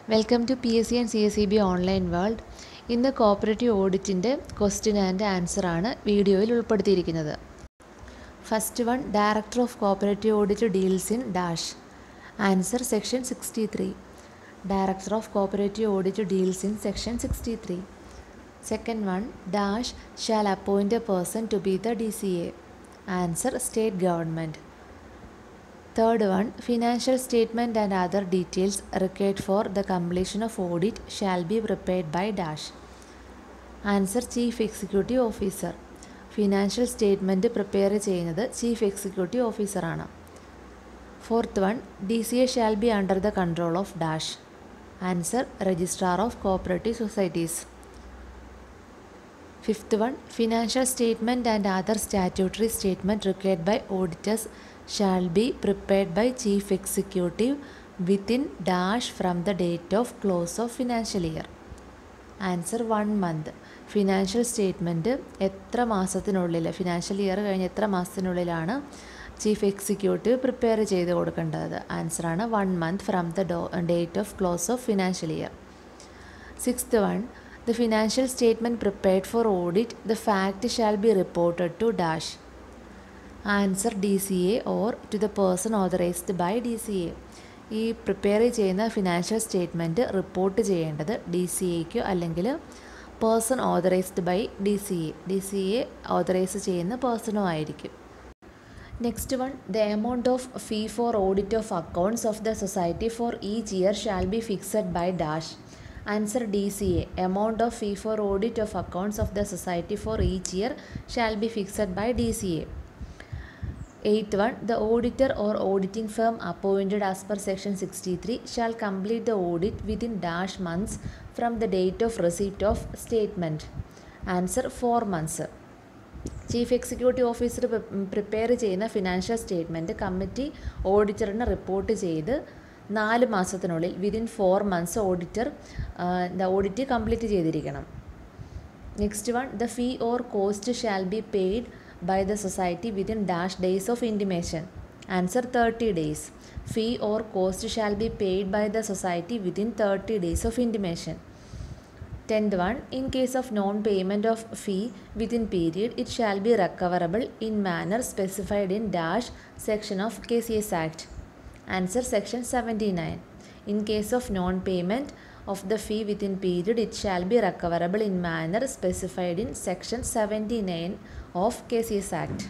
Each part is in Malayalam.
Welcome to P S C and C S E B online world ഇന്ന് കോപ്പറേറ്റീവ് ഓഡിറ്റിൻ്റെ ക്വസ്റ്റ്യൻ ആൻഡ് ആൻസർ ആണ് വീഡിയോയിൽ ഉൾപ്പെടുത്തിയിരിക്കുന്നത് first one director of cooperative audit deals in dash answer section sixty three director of cooperative audit deals in section sixty three second one dash shall appoint a person to be the D C A answer state government Third one, financial statement and other details required for the completion of audit shall be prepared by dash. Answer chief executive officer financial statement prepare ചെയ്യുന്നത് ചീഫ് എക്സിക്യൂട്ടീവ് ഓഫീസറാണ് fourth one D C A shall be under the control of dash answer registrar of cooperative societies fifth one financial statement and other statutory statement required by auditors shall be prepared by chief executive within dash from the date of close of financial year answer one month financial statement എത്ര മാസത്തിനുള്ളിൽ ഫിനാൻഷ്യൽ ഇയർ കഴിഞ്ഞ് എത്ര മാസത്തിനുള്ളിലാണ് ചീഫ് എക്സിക്യൂട്ടീവ് പ്രിപ്പയർ ചെയ്ത് കൊടുക്കേണ്ടത് ആൻസറാണ് one month from the do date of close of financial year sixth one the financial statement prepared for audit the fact shall be reported to dash answer D C A or to the person authorised by D C A ഈ പ്രിപ്പയർ ചെയ്യുന്ന ഫിനാൻഷ്യൽ സ്റ്റേറ്റ്മെൻറ്റ് റിപ്പോർട്ട് ചെയ്യേണ്ടത് ഡി സി എക്കോ അല്ലെങ്കിൽ person authorised by D C A D C A authorise ചെയ്യുന്ന പേഴ്സണോ ആയിരിക്കും next one the amount of fee for audit of accounts of the society for each year shall be fixed by dash answer D C A amount of fee for audit of accounts of the society for each year shall be fixed by D C A Eighth one, the auditor or auditing firm appointed as per section 63 shall complete the audit within dash months from the date of receipt of statement. Answer 4 months. Chief executive officer prepare ചെയ്യുന്ന ഫിനാൻഷ്യൽ സ്റ്റേറ്റ്മെൻറ്റ് കമ്മിറ്റി ഓഡിറ്ററിന് റിപ്പോർട്ട് ചെയ്ത് നാല് മാസത്തിനുള്ളിൽ within four months auditor the audit complete ചെയ്തിരിക്കണം next one the fee or cost shall be paid by the society within dash days of intimation. Answer 30 days. Fee or cost shall be paid by the society within 30 days of intimation. Tenth one, in case of non-payment of fee within period, it shall be recoverable in manner specified in dash section of KCS Act. Answer section 79. In case of non-payment of the fee within period, it shall be recoverable in manner specified in section 79 of KCS Act.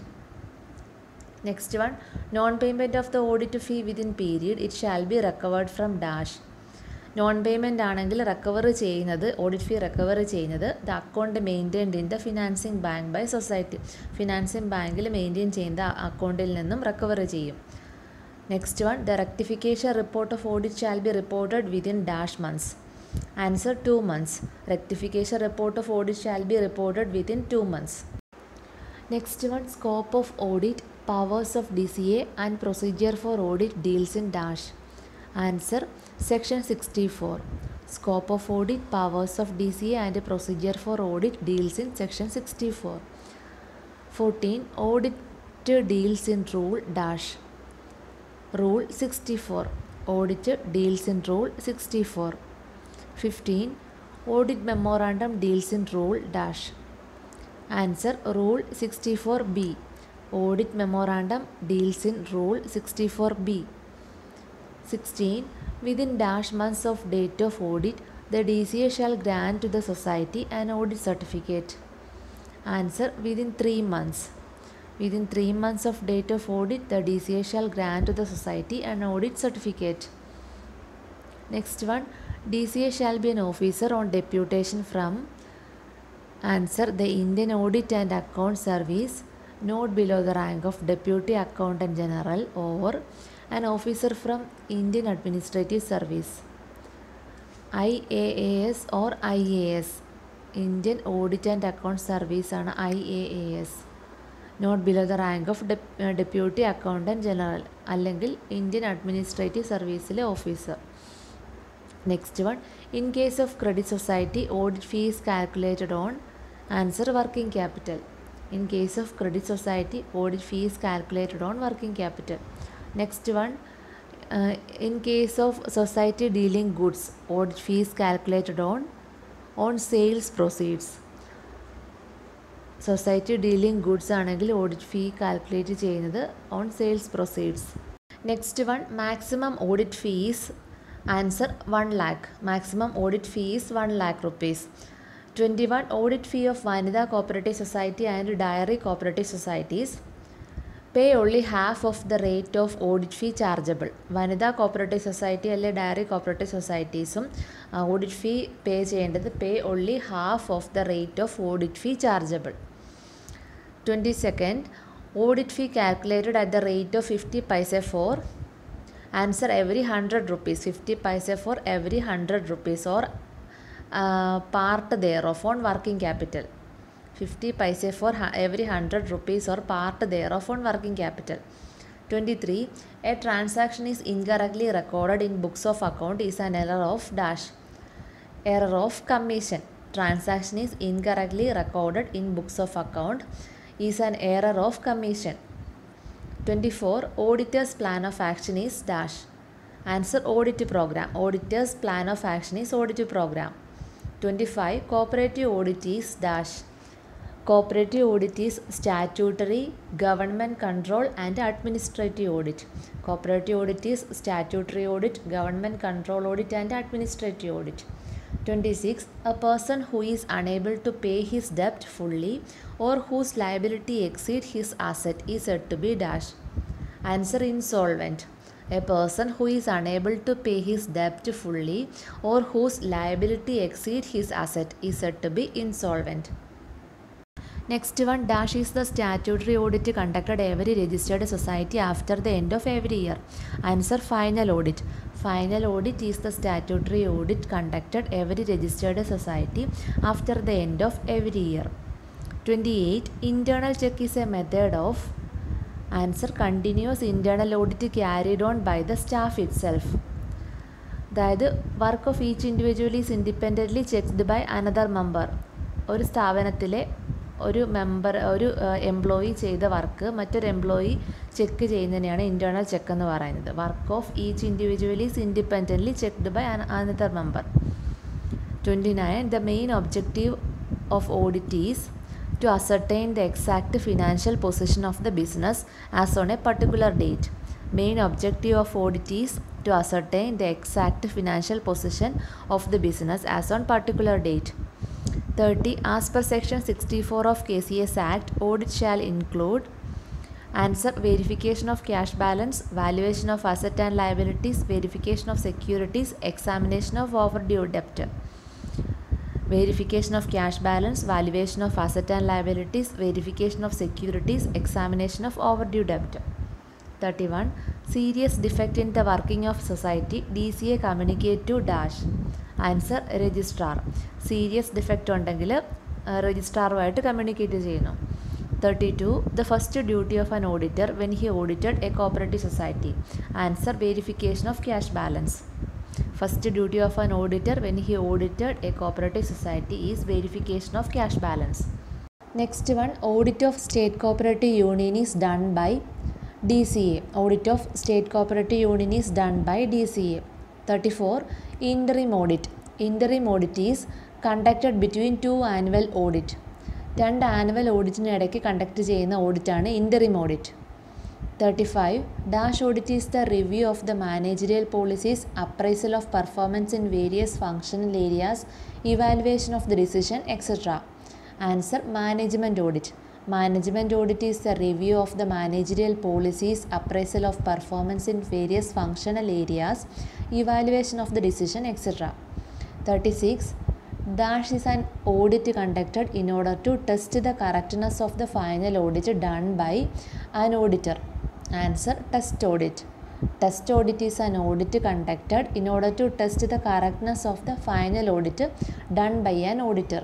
Next one, non-payment of the audit fee within period, it shall be recovered from dash. Non payment ആണെങ്കിൽ റിക്കവർ ചെയ്യുന്നത് ഓഡിറ്റ് ഫീ റിക്കവർ ചെയ്യുന്നത് the account maintained in the financing bank by society financing ബാങ്കിൽ മെയിൻറ്റെയിൻ ചെയ്യുന്ന അക്കൗണ്ടിൽ നിന്നും റിക്കവർ ചെയ്യും next one the rectification report of audit shall be reported within dash months answer two months rectification report of audit shall be reported within two months next one scope of audit powers of D C A and procedure for audit deals in dash answer section sixty four scope of audit powers of D C A and procedure for audit deals in section sixty four fourteen audit deals in rule dash rule sixty four audit deals in rule sixty four fifteen audit memorandum deals in rule dash answer rule sixty four B audit memorandum deals in rule sixty four B sixteen within dash months of date of audit the D C A shall grant to the society and audit certificate answer within three months within three months of date of audit the D C A shall grant to the society and audit certificate next one D C A shall be an officer on deputation from answer the Indian audit and account service not below the rank of deputy accountant general or an officer from Indian administrative service I A A S or I A S Indian audit and account service ആണ് I A A S not below the rank of deputy accountant general അല്ലെങ്കിൽ ഇന്ത്യൻ അഡ്മിനിസ്ട്രേറ്റീവ് സർവീസിലെ officer next one in case of credit society audit fees calculated on answer working capital in case of credit society audit fees calculated on working capital next one in case of society dealing goods audit fees calculated on on sales proceeds society dealing goods ആണെങ്കിൽ ഓഡിറ്റ് ഫീ കാൽക്കുലേറ്റ് ചെയ്യുന്നത് on sales proceeds next one maximum audit fees answer one lakh maximum audit fees one lakh rupees twenty one audit fee of വനിത cooperative society and dairy cooperative societies pay only half of the rate of audit fee chargeable വനിതാ കോപ്പറേറ്റീവ് സൊസൈറ്റി അല്ലെ ഡയറി കോപ്പറേറ്റീവ് സൊസൈറ്റീസും ഓഡിറ്റ് ഫീ പേ ചെയ്യേണ്ടത് pay only half of the rate of audit fee chargeable twenty second audit fee calculated at the rate of fifty paise for answer every hundred rupees fifty paise for every hundred rupees or part thereof on working capital 50 paise for every 100 rupees or part thereof on working capital. 23. A transaction is incorrectly recorded in books of account is an error of dash. Error of commission. Transaction is incorrectly recorded in books of account is an error of commission. 24. Auditor's plan of action is dash. Answer audit program. Auditor's plan of action is audit program. 25. Cooperative audit is dash. Cooperative audit is statutory, government control and administrative audit. Cooperative audit is statutory audit, government control audit and administrative audit. 26. A person who is unable to pay his debt fully or whose liability exceed his asset is said to be dash. Answer insolvent. A person who is unable to pay his debt fully or whose liability exceed his asset is said to be insolvent. Next one dash is the statutory audit conducted every registered society after the end of every year. Answer final audit. Final audit is the statutory audit conducted every registered society after the end of every year. 28. Internal check is a method of answer continuous internal audit carried on by the staff itself. അതായത് work of each individual is independently checked by another member ഒരു സ്ഥാപനത്തിലെ ഒരു മെമ്പർ ഒരു എംപ്ലോയി ചെയ്ത വർക്ക് മറ്റൊരു എംപ്ലോയി ചെക്ക് ചെയ്യുന്നതിനെയാണ് ഇൻറ്റേർണൽ ചെക്ക് എന്ന് പറയുന്നത് work of each individual is independently checked by another member twenty nine the main objective of audit is to ascertain the exact financial position of the business as on a particular date. Main objective of audit is to ascertain the exact financial position of the business as on particular date. 30. As per section 64 of KCS Act, audit shall include answer verification of cash balance, valuation of asset and liabilities, verification of securities, examination of overdue debt. Verification of cash balance, valuation of asset and liabilities, verification of securities, examination of overdue debt. 31. Serious defect in the working of society, DCA communicate to dash. Answer registrar serious defect ഉണ്ടെങ്കിൽ രജിസ്ട്രാറുമായിട്ട് കമ്മ്യൂണിക്കേറ്റ് ചെയ്യുന്നു thirty two the first duty of an auditor when he audited a cooperative society answer verification of cash balance first duty of an auditor when he audited a cooperative society is verification of cash balance next one audit of state cooperative union is done by D C A audit of state cooperative union is done by D C A thirty four interim audit interim audit is conducted between two annual audit രണ്ട് ആനുവൽ ഓഡിറ്റിന് ഇടയ്ക്ക് കണ്ടക്ട് ചെയ്യുന്ന ഓഡിറ്റാണ് interim audit thirty five dash audit is the review of the managerial policies appraisal of performance in various functional areas evaluation of the decision etcetera answer management audit Management audit is the review of the managerial policies, appraisal of performance in various functional areas, evaluation of the decision, etc. 36. Dash is an audit conducted in order to test the correctness of the final audit done by an auditor. Answer Test audit. Test audit is an audit conducted in order to test the correctness of the final audit done by an auditor.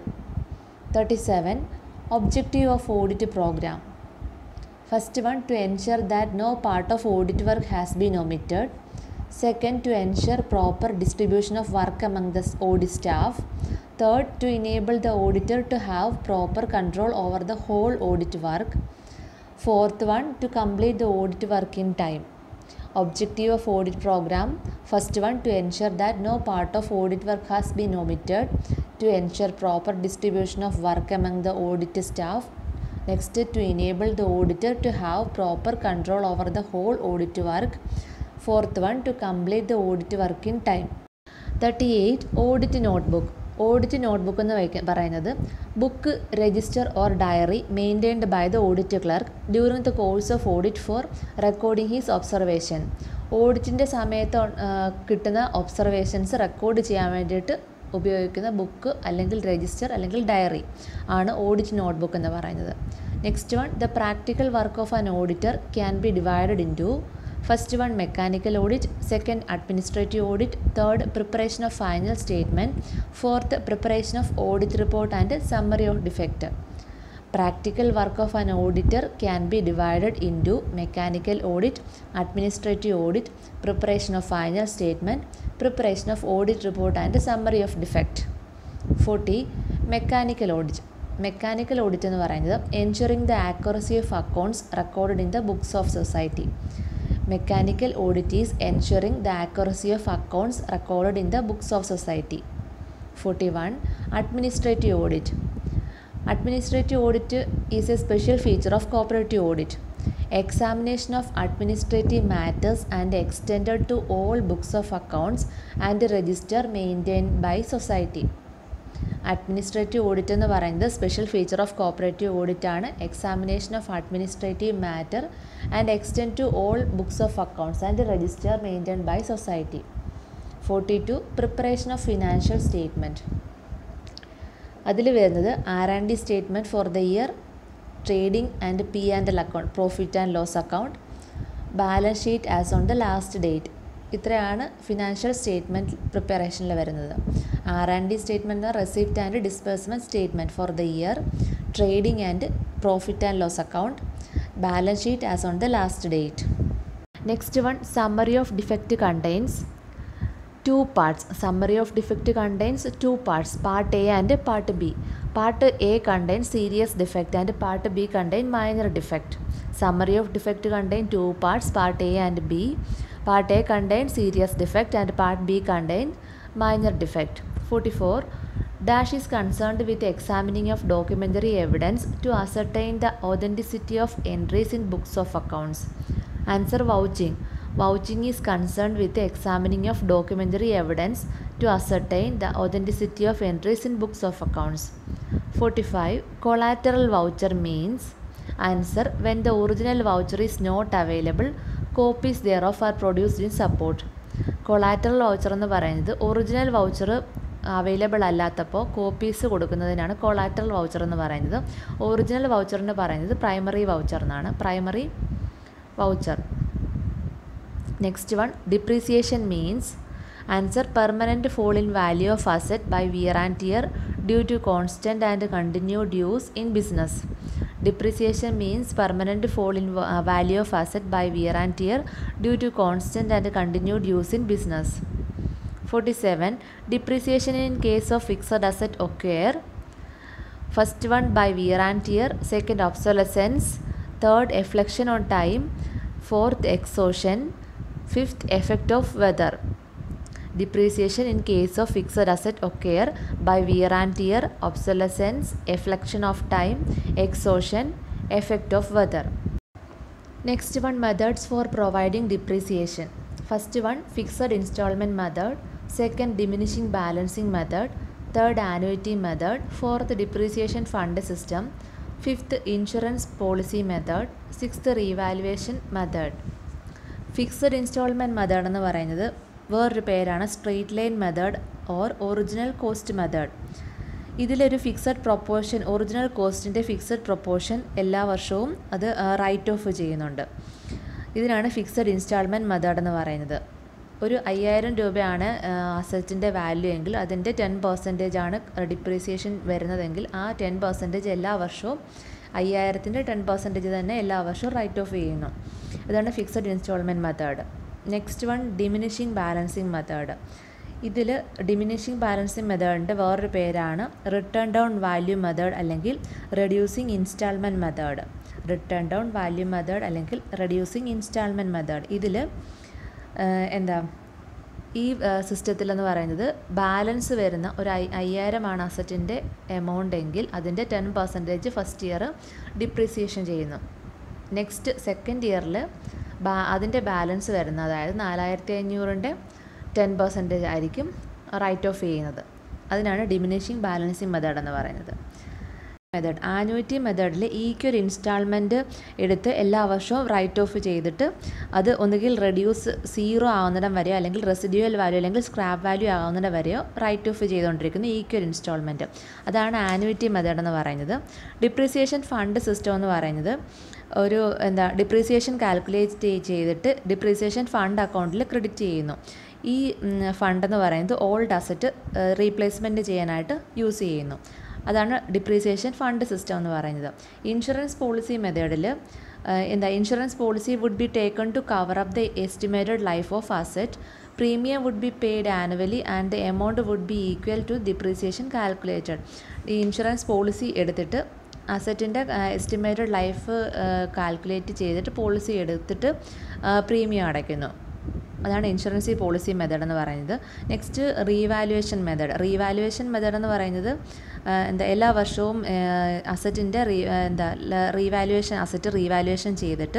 37. Objective of audit program. First one to ensure that no part of audit work has been omitted. Second, to ensure proper distribution of work among the audit staff. Third, to enable the auditor to have proper control over the whole audit work. Fourth one, to complete the audit work in time. objective of audit program first one to ensure that no part of audit work has been omitted to ensure proper distribution of work among the audit staff next to enable the auditor to have proper control over the whole audit work fourth one to complete the audit work in time thirty eight audit notebook audit notebook എന്ന് വയ്ക്ക പറയുന്നത് book register or diary maintained by the audit clerk during the course of audit for recording his observation ഓഡിറ്റിൻ്റെ സമയത്ത് ആ, കിട്ടുന്ന ഒബ്സർവേഷൻസ് റെക്കോർഡ് ചെയ്യാൻ വേണ്ടിയിട്ട് ഉപയോഗിക്കുന്ന ബുക്ക് അല്ലെങ്കിൽ രജിസ്റ്റർ അല്ലെങ്കിൽ ഡയറി ആണ് ഓഡിറ്റ് നോട്ട്ബുക്ക് എന്ന് പറയുന്നത് next one the practical work of an auditor can be divided into first one mechanical audit second administrative audit third preparation of final statement fourth preparation of audit report and summary of defect practical work of an auditor can be divided into mechanical audit administrative audit preparation of final statement preparation of audit report and summary of defect forty mechanical audit mechanical audit എന്ന് പറയുന്നത് ensuring the accuracy of accounts recorded in the books of society mechanical audit is ensuring the accuracy of accounts recorded in the books of society forty one administrative audit Administrative audit is a special feature of cooperative audit. Examination of administrative matters and extended to all books of accounts and register maintained by society. Administrative audit എന്ന് പറയുന്നത് special feature of cooperative audit ആണ് examination of administrative matter and extend to all books of accounts and register maintain by society forty two preparation of financial statement അതിൽ വരുന്നത് R and D statement for the year trading and P and L account profit and loss account balance sheet as on the last date ഇത്രയാണ് ഫിനാൻഷ്യൽ സ്റ്റേറ്റ്മെൻറ്റ് പ്രിപ്പറേഷനിൽ വരുന്നത് R and D statement receipt and disbursement statement for the year trading and profit and loss account balance sheet as on the last date next one summary of defect contains two parts summary of defect contains two parts part a and part b part a contains serious defect and part b contain minor defect summary of defect contain two parts part a and b part a contains serious defect and part b contain minor defect 44 dash is concerned with examining of documentary evidence to ascertain the authenticity of entries in books of accounts answer vouching Vouching is concerned with the examining of documentary evidence to ascertain the authenticity of entries in books of accounts. 45. Collateral voucher means answer when the original voucher is not available, copies thereof are produced in support. Collateral voucher എന്ന് പറയുന്നത് ഒറിജിനൽ വൗച്ചർ അവൈലബിൾ അല്ലാത്തപ്പോൾ കോപ്പീസ് കൊടുക്കുന്നതിനാണ് കൊളാറ്ററൽ വൗച്ചർ എന്ന് പറയുന്നത് ഒറിജിനൽ വൗച്ചർ എന്ന് പറയുന്നത് പ്രൈമറി വൗച്ചർ എന്നാണ് primary voucher next one depreciation means answer permanent fall in value of asset by wear and tear due to constant and continued use in business depreciation means permanent fall in value of asset by wear and tear due to constant and continued use in business forty seven depreciation in case of fixed asset occur first one by wear and tear second obsolescence third effluxion on time fourth exhaustion Fifth, effect of weather. Depreciation in case of fixed asset occur by wear and tear, obsolescence, affliction of time, exhaustion, effect of weather. Next one, methods for providing depreciation. First one, fixed installment method. Second, diminishing balancing method. Third, annuity method. Fourth, depreciation fund system. Fifth, insurance policy method. Sixth, revaluation method. Fixed installment method എന്ന് പറയുന്നത് വേറൊരു പേരാണ് straight line method or original cost method ഇതിലൊരു ഫിക്സഡ് പ്രൊപ്പോർഷൻ ഒറിജിനൽ കോസ്റ്റിൻ്റെ ഫിക്സഡ് പ്രൊപ്പോർഷൻ എല്ലാ വർഷവും അത് റൈറ്റ് ഓഫ് ചെയ്യുന്നുണ്ട് ഇതിനാണ് ഫിക്സഡ് ഇൻസ്റ്റാൾമെൻറ്റ് മെത്തേഡ് എന്ന് പറയുന്നത് ഒരു അയ്യായിരം രൂപയാണ് അസറ്റിൻ്റെ വാല്യൂ എങ്കിൽ അതിൻ്റെ ടെൻ പെർസെൻറ്റേജ് ആണ് ഡിപ്രീസിയേഷൻ വരുന്നതെങ്കിൽ ആ ടെൻ പെർസെൻറ്റേജ് എല്ലാ വർഷവും അയ്യായിരത്തിൻ്റെ ടെൻ പെർസെൻറ്റേജ് തന്നെ എല്ലാ വർഷവും റൈറ്റ് ഓഫ് ചെയ്യുന്നു ഇതാണ് fixed installment method next one diminishing balancing method ഇതിൽ ഡിമിനിഷിങ് ബാലൻസിങ് മെത്തേഡിൻ്റെ വേറൊരു പേരാണ് റിട്ടേൺ ഡൗൺ വാല്യൂ മെത്തേഡ് അല്ലെങ്കിൽ reducing installment method written down value method അല്ലെങ്കിൽ റെഡ്യൂസിങ് ഇൻസ്റ്റാൾമെൻറ്റ് മെത്തേഡ് ഇതിൽ എന്താ ഈ സിസ്റ്റത്തിലെന്ന് പറയുന്നത് ബാലൻസ് വരുന്ന ഒരു ഐ അയ്യായിരമാണ് അസറ്റിൻ്റെ എമൗണ്ട് എങ്കിൽ അതിൻ്റെ ten percentage first year depreciation ചെയ്യുന്നു നെക്സ്റ്റ് സെക്കൻഡ് ഇയറിൽ ബാ അതിൻ്റെ ബാലൻസ് വരുന്ന അതായത് നാലായിരത്തി അഞ്ഞൂറിൻ്റെ ടെൻ പെർസെൻറ്റേജ് ആയിരിക്കും റൈറ്റ് ഓഫ് ചെയ്യുന്നത് അതിനാണ് ഡിമിനിഷിങ് ബാലൻസിങ് മെത്തേഡ് എന്ന് പറയുന്നത് മെത്തേഡ് ആനുവിറ്റി മെത്തേഡിൽ ഈക്വൽ ഇൻസ്റ്റാൾമെൻറ്റ് എടുത്ത് എല്ലാ വർഷവും റൈറ്റ് ഓഫ് ചെയ്തിട്ട് അത് ഒന്നുകിൽ റെഡ്യൂസ് സീറോ ആവുന്നിടം വരെയോ അല്ലെങ്കിൽ റെസിഡ്യൂവൽ വാല്യൂ അല്ലെങ്കിൽ സ്ക്രാപ്പ് വാല്യൂ ആവുന്നിടം വരെയോ റൈറ്റ് ഓഫ് ചെയ്തുകൊണ്ടിരിക്കുന്നു ഈക്വൽ ഇൻസ്റ്റാൾമെൻറ്റ് അതാണ് ആനുവിറ്റി മെത്തേഡ് എന്ന് പറയുന്നത് ഡിപ്രിസിയേഷൻ ഫണ്ട് സിസ്റ്റം എന്ന് പറയുന്നത് ഒരു എന്താ ഡിപ്രീസിയേഷൻ കാൽക്കുലേറ്റ് ചെയ്തിട്ട് ഡിപ്രീസിയേഷൻ ഫണ്ട് അക്കൗണ്ടിൽ ക്രെഡിറ്റ് ചെയ്യുന്നു ഈ ഫണ്ട് എന്ന് പറയുന്നത് ഓൾഡ് അസറ്റ് റീപ്ലേസ്മെൻറ്റ് ചെയ്യാനായിട്ട് യൂസ് ചെയ്യുന്നു അതാണ് ഡിപ്രീസിയേഷൻ ഫണ്ട് സിസ്റ്റം എന്ന് പറയുന്നത് ഇൻഷുറൻസ് പോളിസി മെത്തേഡിൽ എന്താ insurance policy would be taken to cover up the estimated life of asset premium would be paid annually and the amount would be equal to depreciation calculated ഈ ഇൻഷുറൻസ് പോളിസി എടുത്തിട്ട് അസറ്റിൻ്റെ എസ്റ്റിമേറ്റഡ് ലൈഫ് കാൽക്കുലേറ്റ് ചെയ്തിട്ട് പോളിസി എടുത്തിട്ട് പ്രീമിയം അടയ്ക്കുന്നു അതാണ് ഇൻഷുറൻസ് പോളിസി മെത്തേഡ് എന്ന് പറയുന്നത് next revaluation method revaluation method എന്ന് പറയുന്നത് എന്താ എല്ലാ വർഷവും അസറ്റിൻ്റെ റീ എന്താ റീവാലുവേഷൻ അസറ്റ് റീവാലുവേഷൻ ചെയ്തിട്ട്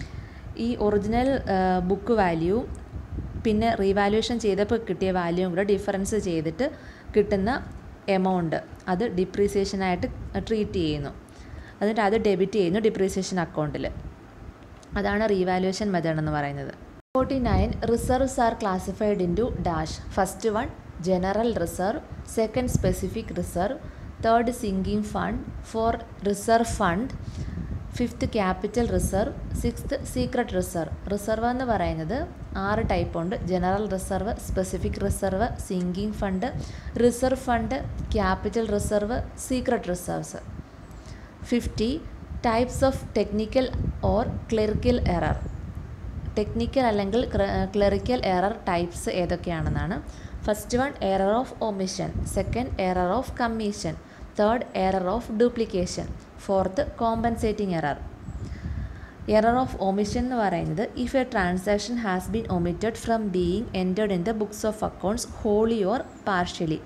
ഈ ഒറിജിനൽ ബുക്ക് വാല്യൂ പിന്നെ റീവാലുവേഷൻ ചെയ്തപ്പോൾ കിട്ടിയ വാല്യൂവും കൂടെ ഡിഫറൻസ് ചെയ്തിട്ട് കിട്ടുന്ന എമൗണ്ട് അത് ഡിപ്രീസിയേഷനായിട്ട് ട്രീറ്റ് ചെയ്യുന്നു എന്നിട്ട് അത് ഡെബിറ്റ് ചെയ്യുന്നു ഡിപ്രീസിയേഷൻ അക്കൗണ്ടിൽ അതാണ് റീവാലുവേഷൻ മെത്തേഡ് എന്ന് പറയുന്നത് forty nine reserves are classified into dash first one general reserve second specific reserve third sinking fund four reserve fund fifth capital reserve sixth secret reserve reserve എന്ന് പറയുന്നത് ആറ് ടൈപ്പ് ഉണ്ട് general reserve specific reserve sinking fund reserve fund capital reserve secret reserves fifty types of technical or clerical error technical അല്ലെങ്കിൽ ക്ലറിക്കൽ എറർ ടൈപ്സ് ഏതൊക്കെയാണെന്നാണ് first one error of omission second error of commission third error of duplication fourth compensating error error of omission എന്ന് പറയുന്നത് if a transaction has been omitted from being entered in the books of accounts wholly or partially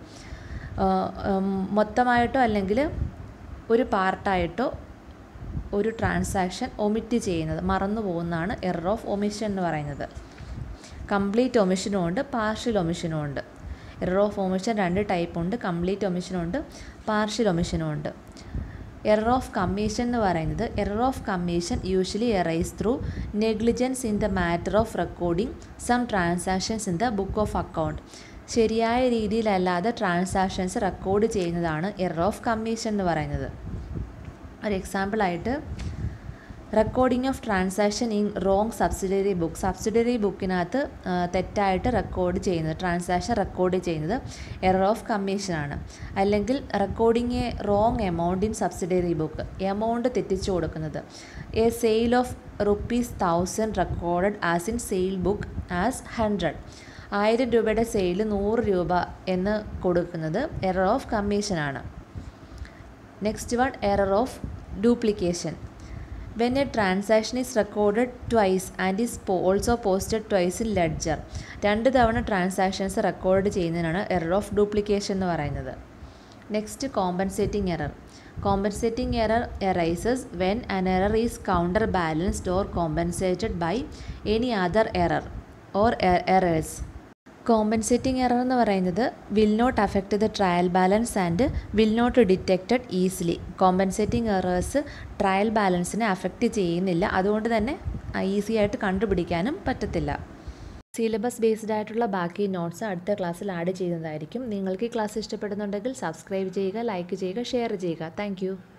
മൊത്തമായിട്ടോ അല്ലെങ്കിൽ ഒരു പാർട്ടായിട്ടോ ഒരു ട്രാൻസാക്ഷൻ ഒമിറ്റ് ചെയ്യുന്നത് മറന്നു പോകുന്നതാണ് എറർ ഓഫ് ഒമിഷൻ എന്ന് പറയുന്നത് കംപ്ലീറ്റ് ഒമിഷനും ഉണ്ട് പാർഷ്യൽ ഒമിഷനും ഉണ്ട് എറർ ഓഫ് ഒമിഷൻ രണ്ട് ടൈപ്പ് ഉണ്ട് കംപ്ലീറ്റ് ഒമിഷനും ഉണ്ട് പാർഷ്യൽ ഒമിഷനും ഉണ്ട് എറർ ഓഫ് കമ്മീഷൻ എന്ന് പറയുന്നത് error of commission usually arise through negligence in the matter of recording some transactions in the book of account ശരിയായ രീതിയിലല്ലാതെ ട്രാൻസാക്ഷൻസ് റെക്കോർഡ് ചെയ്യുന്നതാണ് എറർ ഓഫ് കമ്മീഷൻ എന്ന് പറയുന്നത് ഒരു എക്സാമ്പിളായിട്ട് recording of transaction in wrong subsidiary book subsidiary ബുക്കിനകത്ത് തെറ്റായിട്ട് റെക്കോർഡ് ചെയ്യുന്നത് ട്രാൻസാക്ഷൻ റെക്കോർഡ് ചെയ്യുന്നത് എറർ ഓഫ് കമ്മീഷനാണ് അല്ലെങ്കിൽ recording a wrong amount in subsidiary book amount തെറ്റിച്ചു കൊടുക്കുന്നത് a sale of rupees thousand recorded as in sale book as hundred ആയിരം രൂപയുടെ സെയിൽ നൂറ് രൂപ എന്ന് കൊടുക്കുന്നത് എറർ ഓഫ് കമ്മീഷനാണ് next one error of duplication when a transaction is recorded twice and is also posted twice in ledger രണ്ട് തവണ ട്രാൻസാക്ഷൻസ് റെക്കോർഡ് ചെയ്യുന്നതിനാണ് എറർ ഓഫ് ഡ്യൂപ്ലിക്കേഷൻ എന്ന് പറയുന്നത് next compensating error compensating error arises when an error is counter balanced or compensated by any other error or errors compensating error എന്ന് പറയുന്നത് will not affect the trial balance and will not detected easily compensating errors trial ബാലൻസിനെ അഫക്റ്റ് ചെയ്യുന്നില്ല അതുകൊണ്ട് തന്നെ ഈസി ആയിട്ട് കണ്ടുപിടിക്കാനും പറ്റത്തില്ല സിലബസ് ബേസ്ഡ് ആയിട്ടുള്ള ബാക്കി നോട്ട്സ് അടുത്ത ക്ലാസ്സിൽ ആഡ് ചെയ്യുന്നതായിരിക്കും നിങ്ങൾക്ക് ഈ ക്ലാസ് ഇഷ്ടപ്പെടുന്നുണ്ടെങ്കിൽ സബ്സ്ക്രൈബ് ചെയ്യുക ലൈക്ക് ചെയ്യുക ഷെയർ ചെയ്യുക താങ്ക്